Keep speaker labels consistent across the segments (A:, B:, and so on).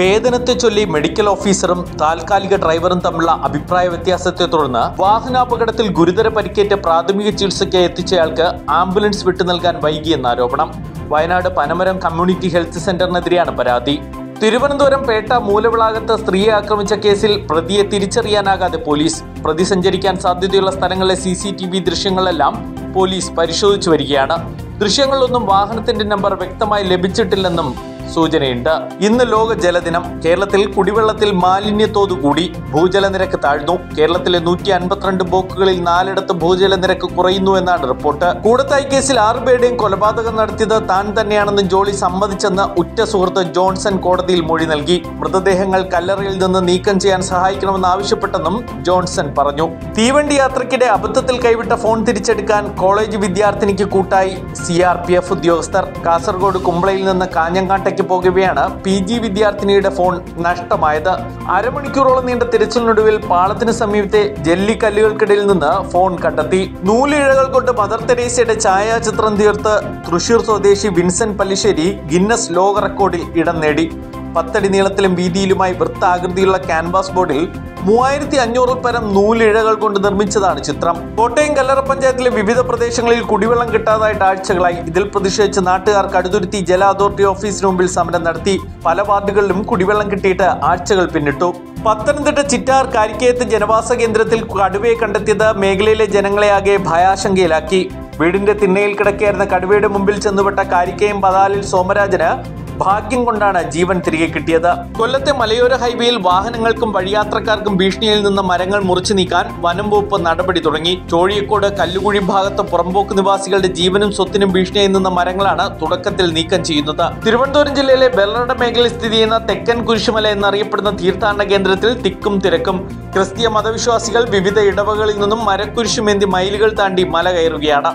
A: വേതനത്തെ ചൊല്ലി മെഡിക്കൽ ഓഫീസറും താൽക്കാലിക ഡ്രൈവറും തമ്മിലുള്ള അഭിപ്രായ വ്യത്യാസത്തെ തുടർന്ന് വാഹനാപകടത്തിൽ ഗുരുതര പരിക്കേറ്റ പ്രാഥമിക ചികിത്സയ്ക്ക് എത്തിച്ചയാൾക്ക് ആംബുലൻസ് വിട്ടു നൽകാൻ വൈകിയെന്ന ആരോപണം വയനാട് പനമരം കമ്മ്യൂണിറ്റി ഹെൽത്ത് സെന്ററിനെതിരെയാണ് പരാതി തിരുവനന്തപുരം പേട്ട മൂലവിളാകത്ത് സ്ത്രീയെ ആക്രമിച്ച കേസിൽ പ്രതിയെ തിരിച്ചറിയാനാകാതെ പോലീസ് പ്രതി സഞ്ചരിക്കാൻ സാധ്യതയുള്ള സ്ഥലങ്ങളിലെ സി സി ടി വി ദൃശ്യങ്ങളെല്ലാം പോലീസ് പരിശോധിച്ചു വരികയാണ് ദൃശ്യങ്ങളിലൊന്നും വാഹനത്തിന്റെ നമ്പർ വ്യക്തമായി ലഭിച്ചിട്ടില്ലെന്നും സൂചനയുണ്ട് ഇന്ന് ലോക ജലദിനം കേരളത്തിൽ കുടിവെള്ളത്തിൽ മാലിന്യത്തോത് കൂടി ഭൂജലനിരക്ക് താഴ്ന്നു കേരളത്തിലെ നൂറ്റി അൻപത്തിരണ്ട് ബ്ലോക്കുകളിൽ നാലിടത്ത് ഭൂജലനിരക്ക് കുറയുന്നു എന്നാണ് റിപ്പോർട്ട് കൂടത്തായി കേസിൽ ആറുപേരുടെയും കൊലപാതകം നടത്തിയത് താൻ തന്നെയാണെന്ന് ജോളി സമ്മതിച്ചെന്ന് ഉറ്റ സുഹൃത്ത് ജോൺസൺ കോടതിയിൽ മൊഴി നൽകി മൃതദേഹങ്ങൾ കല്ലറയിൽ നിന്ന് നീക്കം ചെയ്യാൻ സഹായിക്കണമെന്ന് ആവശ്യപ്പെട്ടെന്നും ജോൺസൺ പറഞ്ഞു തീവണ്ടി യാത്രയ്ക്കിടെ അബദ്ധത്തിൽ കൈവിട്ട ഫോൺ തിരിച്ചെടുക്കാൻ കോളേജ് വിദ്യാർത്ഥിനിക്ക് കൂട്ടായി സി ആർ പി എഫ് ഉദ്യോഗസ്ഥർ കാസർഗോഡ് കുമ്പളയിൽ നിന്ന് കാഞ്ഞങ്ങാട്ടേക്ക് പോകവെയാണ് പി ജി വിദ്യാർത്ഥിനിയുടെ ഫോൺ നഷ്ടമായത് അരമണിക്കൂറോളം നീണ്ട തിരച്ചിലിനൊടുവിൽ പാളത്തിന് സമീപത്തെ ജല്ലിക്കല്ലുകൾക്കിടയിൽ നിന്ന് ഫോൺ കണ്ടെത്തി നൂലിഴകൾ കൊണ്ട് മദർ തെരേസയുടെ ഛായാചിത്രം തീർത്ത് തൃശൂർ സ്വദേശി വിൻസെന്റ് പല്ലിശ്ശേരി ഗിന്നസ് ലോക റെക്കോർഡിൽ ഇടം നേടി പത്തടി നീളത്തിലും വീതിയിലുമായി വൃത്താകൃതിയുള്ള ക്യാൻവാസ് ബോർഡിൽ മൂവായിരത്തി അഞ്ഞൂറിൽ പരം നൂലിഴകൾ കൊണ്ട് നിർമ്മിച്ചതാണ് ചിത്രം കോട്ടയം കല്ലറ പഞ്ചായത്തിലെ വിവിധ പ്രദേശങ്ങളിൽ കുടിവെള്ളം കിട്ടാതായിട്ട് ആഴ്ചകളായി ഇതിൽ പ്രതിഷേധിച്ച് നാട്ടുകാർ കടുതുരുത്തി ജല അതോറിറ്റി ഓഫീസിന് മുമ്പിൽ സമരം നടത്തി പല വാർഡുകളിലും കുടിവെള്ളം കിട്ടിയിട്ട് ആഴ്ചകൾ പിന്നിട്ടു പത്തനംതിട്ട ചിറ്റാർ കാരിക്കയത്ത് ജനവാസ കേന്ദ്രത്തിൽ കടുവയെ കണ്ടെത്തിയത് മേഖലയിലെ ജനങ്ങളെ ആകെ ഭയാശങ്കയിലാക്കി വീടിന്റെ തിണ്ണയിൽ കിടക്കുകയായിരുന്ന കടുവയുടെ മുമ്പിൽ ചെന്നുപെട്ട കാരിക്കയം പതാലിൽ സോമരാജന് ഭാഗ്യം കൊണ്ടാണ് ജീവൻ തിരികെ കിട്ടിയത് കൊല്ലത്തെ മലയോര ഹൈവേയിൽ വാഹനങ്ങൾക്കും വഴിയാത്രക്കാർക്കും ഭീഷണിയിൽ നിന്ന് മരങ്ങൾ മുറിച്ചു നീക്കാൻ വനം വകുപ്പ് നടപടി തുടങ്ങി ചോഴിയക്കോട് കല്ലുകുഴി ഭാഗത്ത് പുറമ്പോക്ക് നിവാസികളുടെ ജീവനും സ്വത്തിനും ഭീഷണിയായി നിന്ന മരങ്ങളാണ് തുടക്കത്തിൽ നീക്കം ചെയ്യുന്നത് തിരുവനന്തപുരം ജില്ലയിലെ വെള്ളറട മേഖലയിൽ സ്ഥിതി ചെയ്യുന്ന തെക്കൻ കുരിശുമല എന്നറിയപ്പെടുന്ന തീർത്ഥാടന കേന്ദ്രത്തിൽ തിക്കും തിരക്കും ക്രിസ്തീയ മതവിശ്വാസികൾ വിവിധ ഇടവകളിൽ നിന്നും മരക്കുരിശുമേന്തി മൈലുകൾ താണ്ടി മല കയറുകയാണ്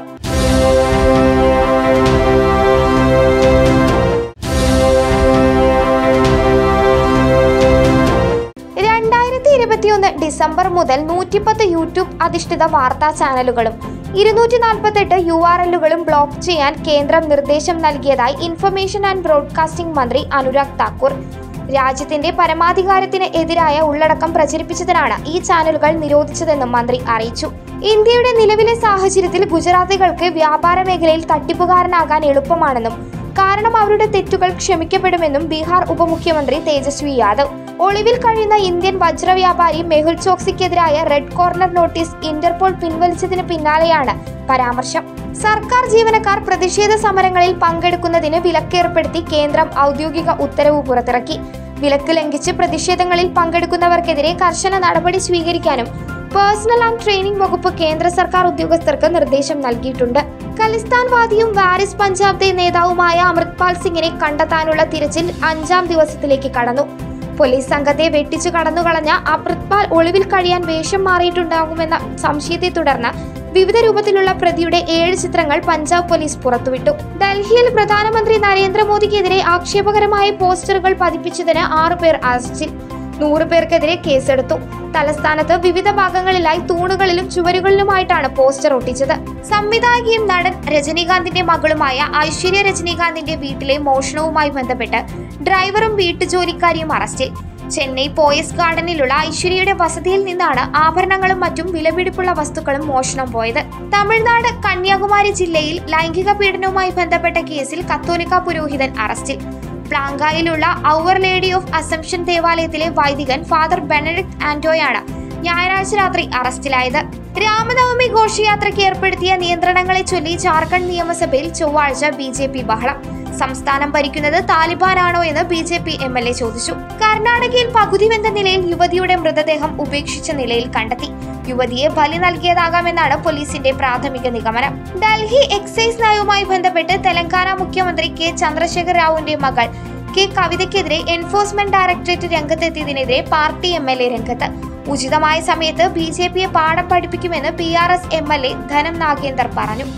B: രണ്ടായിരത്തി ഇരുപത്തിയൊന്ന് ഡിസംബർ മുതൽ നൂറ്റിപ്പത്ത് യൂട്യൂബ് അധിഷ്ഠിത വാർത്താ ചാനലുകളും ഇരുന്നൂറ്റി നാൽപ്പത്തെട്ട് യു ആർ എല്ലുകളും ബ്ലോക്ക് ചെയ്യാൻ കേന്ദ്രം നിർദ്ദേശം നൽകിയതായി ഇൻഫർമേഷൻ ആൻഡ് ബ്രോഡ്കാസ്റ്റിംഗ് മന്ത്രി അനുരാഗ് താക്കൂർ രാജ്യത്തിന്റെ പരമാധികാരത്തിന് എതിരായ ഉള്ളടക്കം പ്രചരിപ്പിച്ചതിനാണ് ഈ ചാനലുകൾ നിരോധിച്ചതെന്നും മന്ത്രി അറിയിച്ചു ഇന്ത്യയുടെ നിലവിലെ സാഹചര്യത്തിൽ ഗുജറാത്തികൾക്ക് വ്യാപാര മേഖലയിൽ തട്ടിപ്പുകാരനാകാൻ എളുപ്പമാണെന്നും കാരണം അവരുടെ തെറ്റുകൾ ക്ഷമിക്കപ്പെടുമെന്നും ബീഹാർ ഉപമുഖ്യമന്ത്രി തേജസ്വി യാദവ് ഒളിവിൽ കഴിയുന്ന ഇന്ത്യൻ വജ്ര വ്യാപാരി മെഹുൽ ചോക്സിക്കെതിരായ റെഡ് കോർണർ നോട്ടീസ് ഇന്റർപോൾ പിൻവലിച്ചതിന് പിന്നാലെയാണ് പരാമർശം സർക്കാർ ജീവനക്കാർ പ്രതിഷേധ സമരങ്ങളിൽ പങ്കെടുക്കുന്നതിന് വിലക്കേർപ്പെടുത്തി കേന്ദ്രം ഔദ്യോഗിക ഉത്തരവ് പുറത്തിറക്കി വിലക്ക് ലംഘിച്ച് പ്രതിഷേധങ്ങളിൽ പങ്കെടുക്കുന്നവർക്കെതിരെ കർശന നടപടി സ്വീകരിക്കാനും പേഴ്സണൽ ആൻഡ് ട്രെയിനിംഗ് വകുപ്പ് കേന്ദ്ര സർക്കാർ ഉദ്യോഗസ്ഥർക്ക് നിർദ്ദേശം നൽകിയിട്ടുണ്ട് ഖലിസ്ഥാൻവാദിയും വാരിസ് പഞ്ചാബ് നേതാവുമായ അമൃത്പാൽ സിംഗിനെ കണ്ടെത്താനുള്ള തിരച്ചിൽ അഞ്ചാം ദിവസത്തിലേക്ക് കടന്നു പോലീസ് സംഘത്തെ വെട്ടിച്ചു കടന്നുകളഞ്ഞ അമൃത്പാൽ ഒളിവിൽ കഴിയാൻ വേഷം മാറിയിട്ടുണ്ടാകുമെന്ന സംശയത്തെ തുടർന്ന് വിവിധ രൂപത്തിലുള്ള പ്രതിയുടെ ഏഴ് ചിത്രങ്ങൾ പഞ്ചാബ് പോലീസ് പുറത്തുവിട്ടു ഡൽഹിയിൽ പ്രധാനമന്ത്രി നരേന്ദ്രമോദിക്കെതിരെ ആക്ഷേപകരമായ പോസ്റ്ററുകൾ പതിപ്പിച്ചതിന് ആറുപേർ അറസ്റ്റിൽ നൂറ് പേർക്കെതിരെ കേസെടുത്തു തലസ്ഥാനത്ത് വിവിധ ഭാഗങ്ങളിലായി തൂണുകളിലും ചുവരുകളിലുമായിട്ടാണ് പോസ്റ്റർ ഒട്ടിച്ചത് സംവിധായകയും നടൻ രജനീകാന്തിന്റെ മകളുമായ ഐശ്വര്യ രജനീകാന്തിന്റെ വീട്ടിലെ മോഷണവുമായി ബന്ധപ്പെട്ട് ഡ്രൈവറും വീട്ടുജോലിക്കാരിയും അറസ്റ്റിൽ ചെന്നൈ പോയസ് ഗാർഡനിലുള്ള ഐശ്വര്യയുടെ വസതിയിൽ നിന്നാണ് ആഭരണങ്ങളും മറ്റും വിലപിടിപ്പുള്ള വസ്തുക്കളും മോഷണം പോയത് തമിഴ്നാട് കന്യാകുമാരി ജില്ലയിൽ ലൈംഗിക പീഡനവുമായി ബന്ധപ്പെട്ട കേസിൽ കത്തോലിക്ക പുരോഹിതൻ അറസ്റ്റിൽ പ്ലാങ്കായിലുള്ള ഔവർ ലേഡി ഓഫ് അസംഷൻ ദേവാലയത്തിലെ വൈദികൻ ഫാദർ ബെനഡിക്ട് ആന്റോയാണ് ഞായറാഴ്ച രാത്രി അറസ്റ്റിലായത് രാമനവമി ഘോഷയാത്രയ്ക്ക് ഏർപ്പെടുത്തിയ നിയന്ത്രണങ്ങളെ ചൊല്ലി ജാർഖണ്ഡ് നിയമസഭയിൽ ചൊവ്വാഴ്ച ബി ജെ പി ബഹളം സംസ്ഥാനം ഭരിക്കുന്നത് താലിബാനാണോ എന്ന് B J P M L A ചോദിച്ചു കർണാടകയിൽ പകുതി വെന്ത നിലയിൽ യുവതിയുടെ മൃതദേഹം ഉപേക്ഷിച്ച നിലയിൽ കണ്ടെത്തി യുവതിയെ ബലി നൽകിയതാകാമെന്നാണ് പോലീസിന്റെ പ്രാഥമിക നിഗമനം ഡൽഹി എക്സൈസ് നയവുമായി ബന്ധപ്പെട്ട് തെലങ്കാന മുഖ്യമന്ത്രി കെ ചന്ദ്രശേഖർ റാവുവിന്റെ മകൾ കെ കവിതയ്ക്കെതിരെ എൻഫോഴ്സ്മെന്റ് ഡയറക്ടറേറ്റ് രംഗത്തെത്തിയതിനെതിരെ പാർട്ടി എം എൽ എ രംഗത്ത് ഉചിതമായ സമയത്ത് ബി ജെ പിയെ പാഠം പഠിപ്പിക്കുമെന്ന് P R S M L A ധനം നാഗേന്ദർ പറഞ്ഞു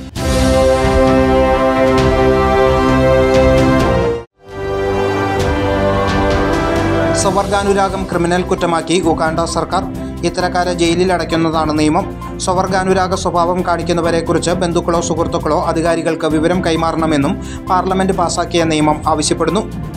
C: സ്വവർഗാനുരാഗം ക്രിമിനൽ കുറ്റമാക്കി ഉഗാണ്ട സർക്കാർ ഇത്തരക്കാരെ ജയിലിൽ അടയ്ക്കുന്നതാണ് നിയമം സ്വവർഗാനുരാഗ സ്വഭാവം കാണിക്കുന്നവരെക്കുറിച്ച് ബന്ധുക്കളോ സുഹൃത്തുക്കളോ അധികാരികൾക്ക് വിവരം കൈമാറണമെന്നും പാർലമെന്റ് പാസാക്കിയ നിയമം ആവശ്യപ്പെടുന്നു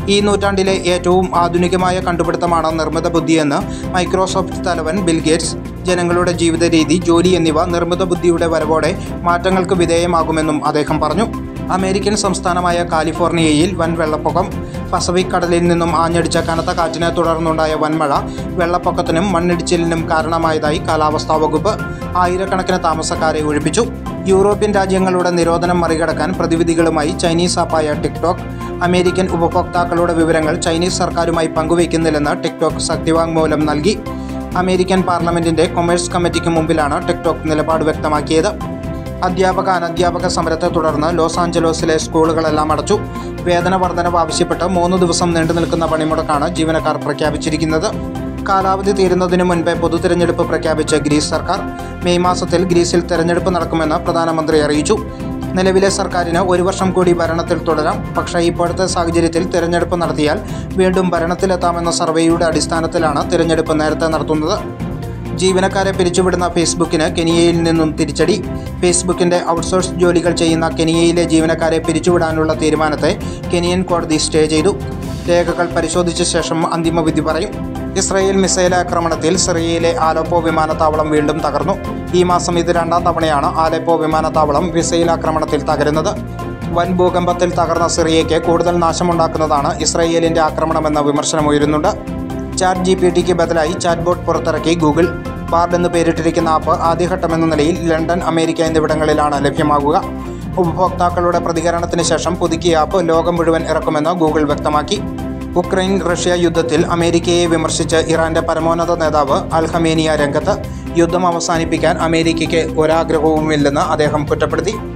C: ഈ നൂറ്റാണ്ടിലെ ഏറ്റവും ആധുനികമായ കണ്ടുപിടുത്തമാണ് നിർമ്മിത ബുദ്ധിയെന്ന് മൈക്രോസോഫ്റ്റ് തലവൻ ബിൽ ഗേറ്റ്സ് ജനങ്ങളുടെ ജീവിത രീതി ജോലി എന്നിവ നിർമ്മിത ബുദ്ധിയുടെ വരവോടെ മാറ്റങ്ങൾക്ക് വിധേയമാകുമെന്നും അദ്ദേഹം പറഞ്ഞു അമേരിക്കൻ സംസ്ഥാനമായ കാലിഫോർണിയയിൽ വൻ വെള്ളപ്പൊക്കം പസഫിക് കടലിൽ നിന്നും ആഞ്ഞടിച്ച കനത്ത കാറ്റിനെ തുടർന്നുണ്ടായ വൻമഴ വെള്ളപ്പൊക്കത്തിനും മണ്ണിടിച്ചിലിനും കാരണമായതായി കാലാവസ്ഥാ വകുപ്പ് ആയിരക്കണക്കിന് താമസക്കാരെ ഒഴിപ്പിച്ചു യൂറോപ്യൻ രാജ്യങ്ങളുടെ നിരോധനം മറികടക്കാൻ പ്രതിവിധികളുമായി ചൈനീസ് ആപ്പായ ടിക്ടോക്ക് അമേരിക്കൻ ഉപഭോക്താക്കളുടെ വിവരങ്ങൾ ചൈനീസ് സർക്കാരുമായി പങ്കുവയ്ക്കുന്നില്ലെന്ന് ടിക്ടോക്ക് സത്യവാങ്മൂലം നൽകി അമേരിക്കൻ പാർലമെന്റിന്റെ കൊമേഴ്സ് കമ്മിറ്റിക്ക് മുമ്പിലാണ് ടിക്ടോക്ക് നിലപാട് വ്യക്തമാക്കിയത് അധ്യാപക അനധ്യാപക സമരത്തെ തുടർന്ന് ലോസ് ആഞ്ചലോസിലെ സ്കൂളുകളെല്ലാം അടച്ചു വേതന വർധനവ് ആവശ്യപ്പെട്ട് മൂന്ന് ദിവസം നീണ്ടു നിൽക്കുന്ന പണിമുടക്കാണ് ജീവനക്കാർ പ്രഖ്യാപിച്ചിരിക്കുന്നത് കാലാവധി തീരുന്നതിനു മുൻപേ പൊതു തിരഞ്ഞെടുപ്പ് പ്രഖ്യാപിച്ച ഗ്രീസ് സർക്കാർ മെയ് മാസത്തിൽ ഗ്രീസിൽ തെരഞ്ഞെടുപ്പ് നടക്കുമെന്ന് പ്രധാനമന്ത്രി അറിയിച്ചു നിലവിലെ സർക്കാരിന് ഒരു വർഷം കൂടി ഭരണത്തിൽ തുടരാം പക്ഷേ ഇപ്പോഴത്തെ സാഹചര്യത്തിൽ തിരഞ്ഞെടുപ്പ് നടത്തിയാൽ വീണ്ടും ഭരണത്തിലെത്താമെന്ന സർവേയുടെ അടിസ്ഥാനത്തിലാണ് തിരഞ്ഞെടുപ്പ് നേരത്തെ നടത്തുന്നത് ജീവനക്കാരെ പിരിച്ചുവിടുന്ന ഫേസ്ബുക്കിന് കെനിയയിൽ നിന്നും തിരിച്ചടി ഫേസ്ബുക്കിന്റെ ഔട്ട്സോഴ്സ് ജോലികൾ ചെയ്യുന്ന കെനിയയിലെ ജീവനക്കാരെ പിരിച്ചുവിടാനുള്ള തീരുമാനത്തെ കെനിയൻ കോടതി സ്റ്റേ ചെയ്തു രേഖകൾ പരിശോധിച്ച ശേഷം അന്തിമ വിധി പറയും ഇസ്രയേൽ മിസൈൽ ആക്രമണത്തിൽ സിറിയയിലെ ആലപ്പോ വിമാനത്താവളം വീണ്ടും തകർന്നു ഈ മാസം ഇത് രണ്ടാം തവണയാണ് ആലപ്പോ വിമാനത്താവളം മിസൈൽ ആക്രമണത്തിൽ തകരുന്നത് വൻ ഭൂകമ്പത്തിൽ തകർന്ന സിറിയയ്ക്ക് കൂടുതൽ നാശമുണ്ടാക്കുന്നതാണ് ഇസ്രയേലിന്റെ ആക്രമണമെന്ന വിമർശനമുയരുന്നുണ്ട് ചാറ്റ് ജി പി ടിക്ക് ബദലായി ചാറ്റ് ബോട്ട് പുറത്തിറക്കി ഗൂഗിൾ ബാർഡ് എന്ന് പേരിട്ടിരിക്കുന്ന ആപ്പ് ആദ്യഘട്ടമെന്ന നിലയിൽ ലണ്ടൻ അമേരിക്ക എന്നിവിടങ്ങളിലാണ് ലഭ്യമാകുക ഉപഭോക്താക്കളുടെ പ്രതികരണത്തിന് ശേഷം പുതുക്കിയ ആപ്പ് ലോകം മുഴുവൻ ഇറക്കുമെന്ന് ഗൂഗിൾ വ്യക്തമാക്കി ഉക്രൈൻ റഷ്യ യുദ്ധത്തിൽ അമേരിക്കയെ വിമർശിച്ച് ഇറാന്റെ പരമോന്നത നേതാവ് അൽ ഖമേനിയ രംഗത്ത് യുദ്ധം അവസാനിപ്പിക്കാൻ അമേരിക്കയ്ക്ക് ഒരാഗ്രഹവുമില്ലെന്ന് അദ്ദേഹം കുറ്റപ്പെടുത്തി